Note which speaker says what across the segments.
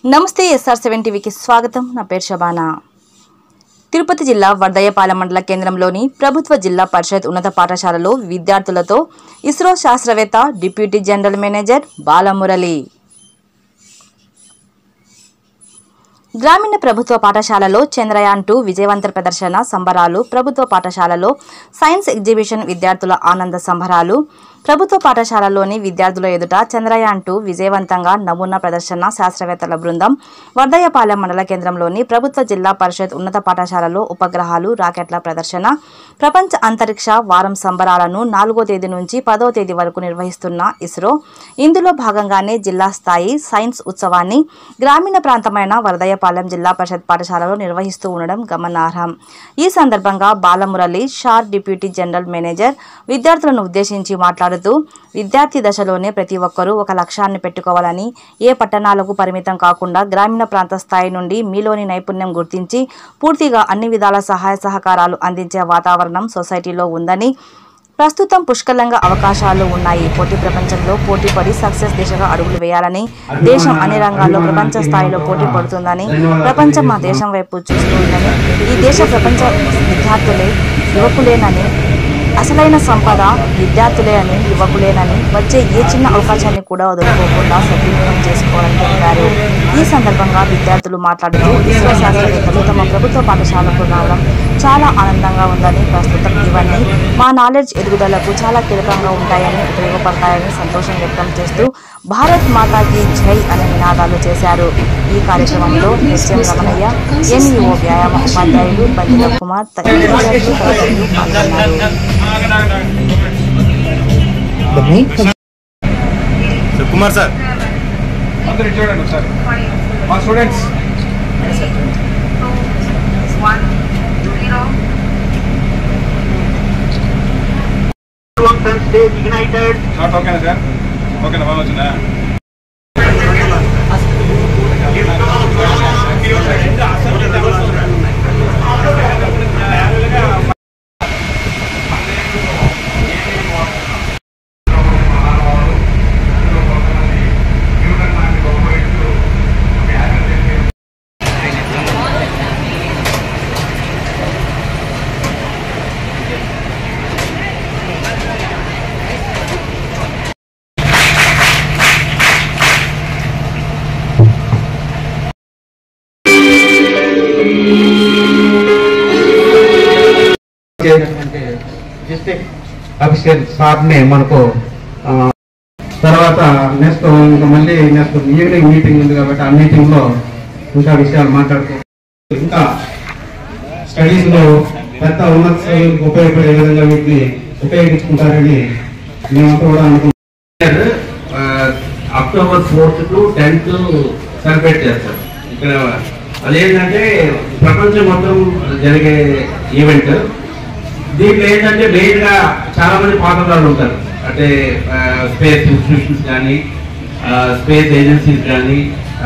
Speaker 1: నమస్తే SR seven టీవీకి స్వాగతం నా పేరు శబానా తిరుపతి జిల్లా వర్ధయ్యపాలెం మండల కేంద్రంలోని ప్రభుత్వ జిల్లా పరిషత్ ఉన్నత పాఠశాలలో విద్యార్థులతో ఇస్రో శాస్త్రవేత్త డిప్యూటీ జనరల్ మేనేజర్ బాలమురళి గ్రామీణ ప్రభుత్వ పాఠశాలలో చంద్రయాన్ టూ విజయవంత ప్రదర్శన సంబరాలు ప్రభుత్వ పాఠశాలలో సైన్స్ ఎగ్జిబిషన్ విద్యార్థుల ఆనంద సంబరాలు ప్రభుత్వ పాఠశాలలోని విద్యార్థుల ఎదుట చంద్రయాన్ టూ విజయవంతంగా నమూనా ప్రదర్శన శాస్త్రవేత్తల బృందం వర్ధయ్యపాలెం మండల కేంద్రంలోని ప్రభుత్వ జిల్లా పరిషత్ ఉన్నత పాఠశాలలో ఉపగ్రహాలు రాకెట్ల ప్రదర్శన ప్రపంచ అంతరిక్ష వారం సంబరాలను నాలుగో తేదీ నుంచి పదో తేదీ వరకు నిర్వహిస్తున్న ఇస్రో ఇందులో భాగంగానే జిల్లా స్థాయి సైన్స్ ఉత్సవాన్ని గ్రామీణ ప్రాంతమైన వరదయ్యపాలెం జిల్లా పరిషత్ పాఠశాలలో నిర్వహిస్తూ ఉండడం గమనార్హం ఈ సందర్భంగా Balamurali SHAR deputy general manager విద్యార్థులను ఉద్దేశించి మాట్లాడుతూ విద్యార్థి దశలోనే ప్రతి ఒక్కరూ ఒక లక్ష్యాన్ని పెట్టుకోవాలని ఏ పట్టణాలకు పరిమితం కాకుండా గ్రామీణ ప్రాంత స్థాయి నుండి మీలోని నైపుణ్యం గుర్తించి పూర్తిగా అన్ని విధాల సహాయ సహకారాలు అందించే వాతావరణం సొసైటీలో ఉందని ప్రస్తుతం పుష్కలంగా అవకాశాలు ఉన్నాయి పోటీ ప్రపంచంలో పోటీ పడి సక్సెస్ దిశగా అడుగులు వేయాలని దేశం అన్ని రంగాల్లో ప్రపంచ స్థాయిలో పోటీ పడుతుందని ప్రపంచం మా దేశం వైపు చూస్తుందని ఈ దేశ ప్రపంచ విద్యార్థులే యువకులేనని అసలైన సంపద విద్యార్థులే అని యువకులేనని వచ్చే ఏ చిన్న అవకాశాన్ని కూడా వదులుకోకుండా సద్వినియోగం చేసుకోవాలని తెలిపారు ఈ సందర్భంగా విద్యార్థులు మాట్లాడుతూ ఇస్రో శాస్త్రవేత్తలు తమ ప్రభుత్వ పాఠశాలకు రావడం చాలా ఆనందంగా ఉందని ప్రస్తుతం ఇవన్నీ మా నాలెడ్జ్ ఎదుగుదలకు చాలా కీలకంగా ఉంటాయని ఉపయోగపడతాయని సంతోషం వ్యక్తం చేస్తూ భారత్ మాతాకి జై అనే నినాదాలు చేశారు ఈ కార్యక్రమంలో నిత్యం రమణయ్య ఎంఈఓ వ్యాయామ ఉపాధ్యాయులు బండిత కుమార్ తదితరులు తదితరులు పాల్గొన్నారు
Speaker 2: The main
Speaker 3: sir Kumar sir
Speaker 4: అందరూ ఇటు చూడండి ఒకసారి మా స్టూడెంట్స్
Speaker 5: one zero
Speaker 4: నాట్ ఓకేనా సార్ ఓకేనా బాగా వచ్చిందా
Speaker 2: చేసినటువంటి డిస్ట్రిక్ట్ అఫీషియల్ స్టాఫ్ని మనకు ఆ, తర్వాత నెక్స్ట్ ఇంకా మళ్ళీ నెక్స్ట్ ఈవినింగ్ మీటింగ్ ఉంది కాబట్టి ఆ మీటింగ్లో ఇంకా విషయాలు మాట్లాడుకో ఇంకా స్టడీస్లో పెద్ద ఉన్నత స్థాయికి ఉపయోగపడే విధంగా వీటిని ఉపయోగించుకుంటారని మేమంతా కూడా అనుకుంటున్నాం
Speaker 6: ఆ, October fourth to tenth celebrate చేస్తారు ఇక్కడ అదేంటంటే ప్రపంచం మొత్తం జరిగే ఈవెంట్ దీంట్లో ఏంటంటే మెయిన్ గా చాలా మంది పాత్రదారులు ఉంటారు అంటే స్పేస్ ఇన్స్టిట్యూషన్స్ కానీ స్పేస్ ఏజెన్సీస్ కానీ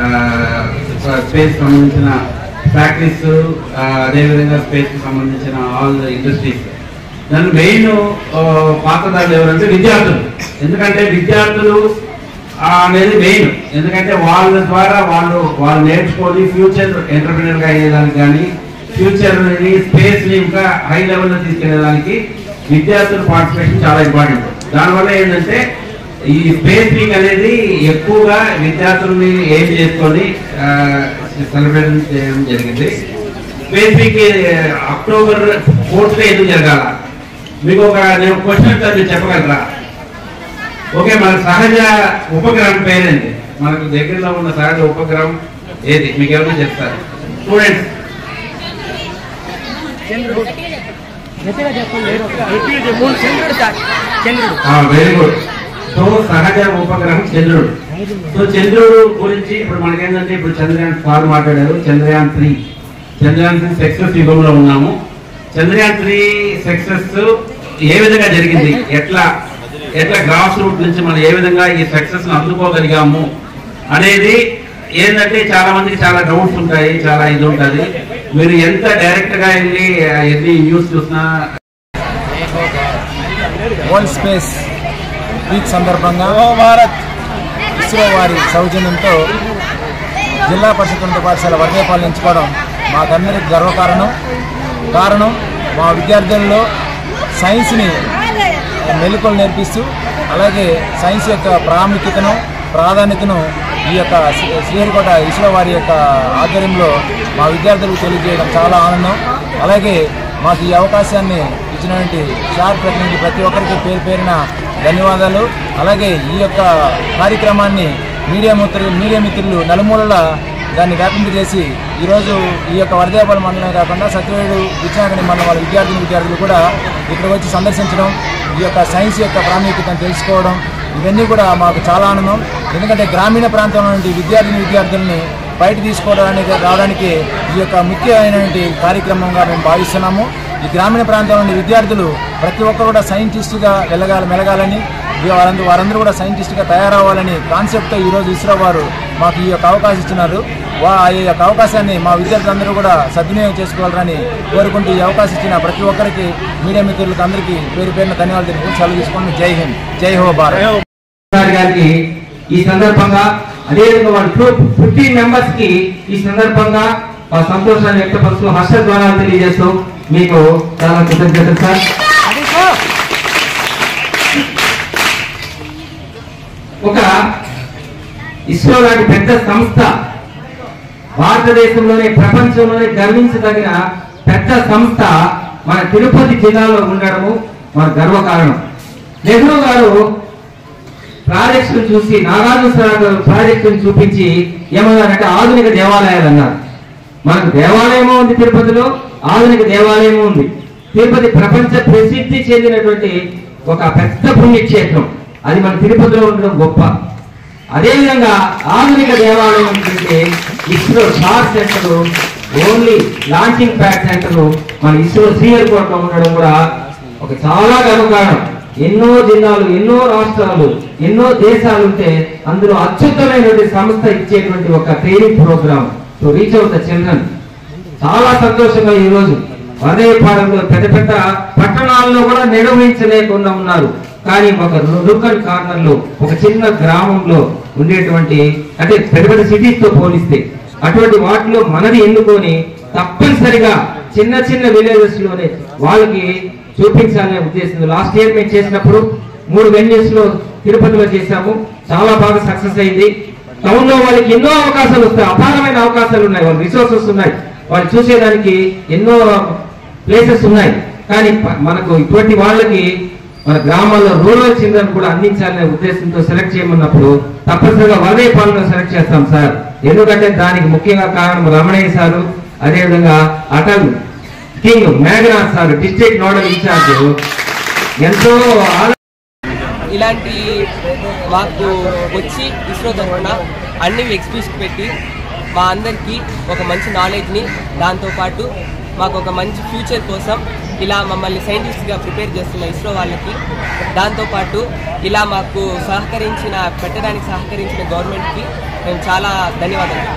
Speaker 6: స్పేస్ సంబంధించిన ఫ్యాక్టరీస్ అదేవిధంగా స్పేస్ కి సంబంధించిన ఆల్ ఇండస్ట్రీస్ దాని మెయిన్ పాత్రదారులు ఎవరంటే విద్యార్థులు ఎందుకంటే విద్యార్థులు ఆ, అనేది మెయిన్ ఎందుకంటే వాళ్ళ ద్వారా వాళ్ళు వాళ్ళు నేర్చుకొని ఫ్యూచర్ ఎంటర్ప్రినర్ గా అయ్యేదానికి కానీ ఫ్యూచర్ స్పేస్ ని ఇంకా హై లెవెల్ లో తీసుకెళ్ళడానికి విద్యార్థుల పార్టిసిపేషన్ చాలా ఇంపార్టెంట్ దానివల్ల ఏంటంటే ఈ స్పేస్ వీక్ అనేది ఎక్కువగా విద్యార్థుల్ని ఏం చేసుకొని సెలబ్రేషన్ చేయడం జరిగింది స్పేస్ వీక్ అక్టోబర్ ఫోర్త్ ఎందుకు జరగాల మీకు ఒక నేను క్వశ్చన్ మీరు చెప్పగలరా ఓకే మన సహజ ఉపగ్రహం పేరేంటి మనకు దగ్గరలో ఉన్న సహజ ఉపగ్రహం ఏది మీకు ఎవరైనా చెప్తారు స్టూడెంట్స్ వెరీ గుడ్ సో సహజ ఉపగ్రహం చంద్రుడు సో చంద్రుడు గురించి ఇప్పుడు మనకేంటంటే ఇప్పుడు చంద్రయాన్ సార్ మాట్లాడారు Chandrayaan three Chandrayaan three success యుగంలో ఉన్నాము చంద్రయాన్ త్రీ సక్సెస్ ఏ విధంగా జరిగింది ఎట్లా ఎట్లా గ్రాస్ రూట్ నుంచి మనం ఏ విధంగా ఈ సక్సెస్ అందుకోగలిగాము అనేది ఏంటంటే చాలా మందికి చాలా డౌట్స్ ఉంటాయి చాలా ఇది ఉంటుంది మీరు ఎంత డైరెక్ట్ గా వెళ్ళి ఆ, ఎన్ని న్యూస్ చూసినా
Speaker 7: వరల్డ్ స్పేస్ వీక్ సందర్భంగా భారత్ ఇస్రో వారి సౌజన్యంతో జిల్లా పరిషత్ ఉన్నత పాఠశాల వర్గేపాలను ఎంచుకోవడం మాకందరికి గర్వకారణం కారణం మా విద్యార్థుల్లో సైన్స్ని మెలకువలు నేర్పిస్తూ అలాగే సైన్స్ యొక్క ప్రాముఖ్యతను ప్రాధాన్యతను ఈ యొక్క శ్రీ- శ్రీహరికోట ఇస్రో వారి యొక్క ఆధ్వర్యంలో మా విద్యార్థులకు తెలియజేయడం చాలా ఆనందం అలాగే మాకు ఈ అవకాశాన్ని ఇచ్చినటువంటి సార్ ప్రతినిధి ప్రతి ఒక్కరికి పేరు పేరిన ధన్యవాదాలు అలాగే ఈ యొక్క కార్యక్రమాన్ని మీడియా మిత్రులు మీడియా మిత్రులు నలుమూలల దాన్ని వ్యాపింపజేసి ఈరోజు ఈ యొక్క వరదేపాల మండలమే కాకుండా సత్యవేడు విచ్చాకని మండలం వాళ్ళ విద్యార్థులు విద్యార్థులు కూడా ఇక్కడికి వచ్చి సందర్శించడం ఈ యొక్క సైన్స్ యొక్క ప్రాముఖ్యతను తెలుసుకోవడం ఇవన్నీ కూడా మాకు చాలా ఆనందం ఎందుకంటే గ్రామీణ ప్రాంతంలో నుండి విద్యార్థిని విద్యార్థుల్ని బయట తీసుకోవడానికి రావడానికి ఈ యొక్క ముఖ్యమైనటువంటి కార్యక్రమంగా మేము భావిస్తున్నాము ఈ గ్రామీణ ప్రాంతం నుండి విద్యార్థులు ప్రతి ఒక్కరు కూడా సైంటిస్టుగా వెళ్ళగాలి మెలగాలని వారందరూ వారందరూ కూడా సైంటిస్ట్గా తయారవ్వాలని కాన్సెప్ట్తో ఈరోజు ఇస్రో వారు మాకు ఈ యొక్క అవకాశం ఇచ్చినారు వా ఈ యొక్క అవకాశాన్ని మా విద్యార్థులందరూ కూడా సద్వినియోగం చేసుకోవాలని కోరుకుంటూ ఈ అవకాశం ఇచ్చిన ప్రతి ఒక్కరికి మీడియా మిత్రులకు అందరికీ పేరు పేరున ధన్యవాదాలు తెలుపుకుంటూ సెలవు తీసుకుంటూ జై హింద్ జై హో భారత్
Speaker 2: గారి గారికి ఈ సందర్భంగా అదేవిధంగా వాళ్ళ గ్రూప్ ఫిఫ్టీన్ మెంబర్స్ కి ఈ సందర్భంగా వాళ్ళ సంతోషాన్ని వ్యక్తపరుస్తూ హర్షధ్వానాలు తెలియజేస్తూ మీకు చాలా కృతజ్ఞతలు సార్ ఒక ఇస్రో లాంటి పెద్ద సంస్థ భారతదేశంలోనే ప్రపంచంలోనే గర్వించదగిన పెద్ద సంస్థ మన తిరుపతి జిల్లాలో ఉండడము మన గర్వకారణం నెహ్రూ గారు ప్రాజెక్టును చూసి నాగార్జున సాగర్ ప్రాజెక్టును చూపించి ఏమన్నారంటే ఆధునిక దేవాలయాలు అన్నారు మనకు దేవాలయము ఉంది తిరుపతిలో ఆధునిక దేవాలయము ఉంది తిరుపతి ప్రపంచ ప్రసిద్ధి చెందినటువంటి ఒక పెద్ద పుణ్యక్షేత్రం అది మన తిరుపతిలో ఉండడం గొప్ప అదేవిధంగా ఆధునిక దేవాలయం ఏంటంటే ఇస్రో స్టార్ centre only launching pad centre మన ఇస్రో శ్రీహరికోటలో ఉండడం కూడా ఒక చాలా గర్వకారణం ఎన్నో జిల్లాలు ఎన్నో రాష్ట్రాలు ఎన్నో దేశాలు ఉంటే అందులో అత్యుత్తమైనటువంటి సంస్థ ఇచ్చేటువంటి ఒక training programme to reach out the children చాలా సంతోషంగా ఈ రోజు వదయపాలెంలో పెద్ద పెద్ద పట్టణాల్లో కూడా నిర్వహించలేకుండా ఉన్నారు కానీ ఒక రుకన్ కార్నర్ లో ఒక చిన్న గ్రామంలో ఉండేటువంటి అంటే పెద్ద పెద్ద సిటీస్ తో పోలిస్తే అటువంటి వాటిలో మనది ఎన్నుకొని తప్పనిసరిగా చిన్న చిన్న విలేజెస్ లోనే వాళ్ళకి చూపించాలనే ఉద్దేశంతో లాస్ట్ ఇయర్ మేము చేసినప్పుడు మూడు వెన్యూస్ లో తిరుపతిలో చేశాము చాలా బాగా సక్సెస్ అయింది టౌన్ లో వాళ్ళకి ఎన్నో అవకాశాలు వస్తాయి అపారమైన అవకాశాలు ఉన్నాయి వాళ్ళ రిసోర్సెస్ ఉన్నాయి వాళ్ళు చూసేదానికి ఎన్నో ప్లేసెస్ ఉన్నాయి కానీ ప- మనకు ఇటువంటి వాళ్ళకి మన గ్రామాల్లో రూరల్ చిల్డ్రన్ కూడా అందించాలనే ఉద్దేశంతో సెలెక్ట్ చేయమన్నప్పుడు తప్పనిసరిగా వరదే పాలన సెలెక్ట్ చేస్తాం సార్ ఎందుకంటే దానికి ముఖ్యంగా కారణం రమణయ్య సారు అదేవిధంగా అటల్ కింగ్ Meghanath sir district nodal in charge ఎంతో ఆలో-
Speaker 8: ఇలాంటి మాకు వచ్చి ఇస్రో తరఫున అన్ని ఎగ్జిబిషన్ పెట్టి మా అందరికీ ఒక మంచి నాలెడ్జ్ని దాంతోపాటు మాకు ఒక మంచి ఫ్యూచర్ కోసం ఇలా మమ్మల్ని సైంటిస్ట్గా ప్రిపేర్ చేస్తున్న ఇస్రో వాళ్ళకి దాంతోపాటు ఇలా మాకు సహకరించిన పెట్టడానికి సహకరించిన గవర్నమెంట్కి మేము చాలా ధన్యవాదాలు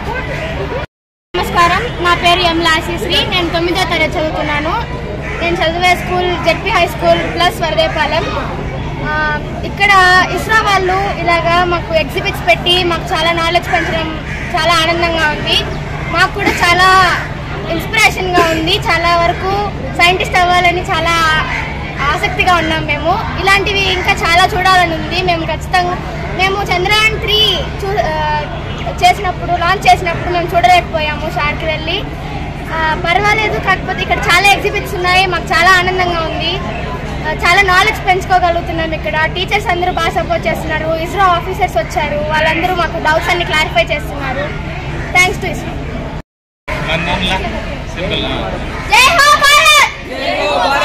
Speaker 9: నమస్కారం నా పేరు ఎం లాసిశ్రీ నేను తొమ్మిదో తరగతి చదువుతున్నాను నేను చదివే school ZP high school plus Varadepalem ఆ, ఇక్కడ ఇస్రో వాళ్ళు ఇలాగా మాకు ఎగ్జిబిట్స్ పెట్టి మాకు చాలా నాలెడ్జ్ పెంచడం చాలా ఆనందంగా ఉంది మాకు కూడా చాలా ఇన్స్పిరేషన్గా ఉంది చాలా వరకు సైంటిస్ట్ అవ్వాలని చాలా ఆసక్తిగా ఉన్నాం మేము ఇలాంటివి ఇంకా చాలా చూడాలని ఉంది మేము ఖచ్చితంగా మేము చంద్రయాన్ త్రీ చూ ఆ, చేసినప్పుడు లాంచ్ చేసినప్పుడు మేము చూడలేకపోయాము షార్కి వెళ్ళి ఆ, పర్వాలేదు కాకపోతే ఇక్కడ చాలా ఎగ్జిబిట్స్ ఉన్నాయి మాకు చాలా ఆనందంగా ఉంది ఆ, చాలా నాలెడ్జ్ పెంచుకోగలుగుతున్నాం ఇక్కడ టీచర్స్ అందరూ బాగా సపోర్ట్ చేస్తున్నారు ఇస్రో ఆఫీసర్స్ వచ్చారు వాళ్ళందరూ మాకు డౌట్స్ అన్ని క్లారిఫై చేస్తున్నారు థ్యాంక్స్ టు ఇస్రో జై హో భారత్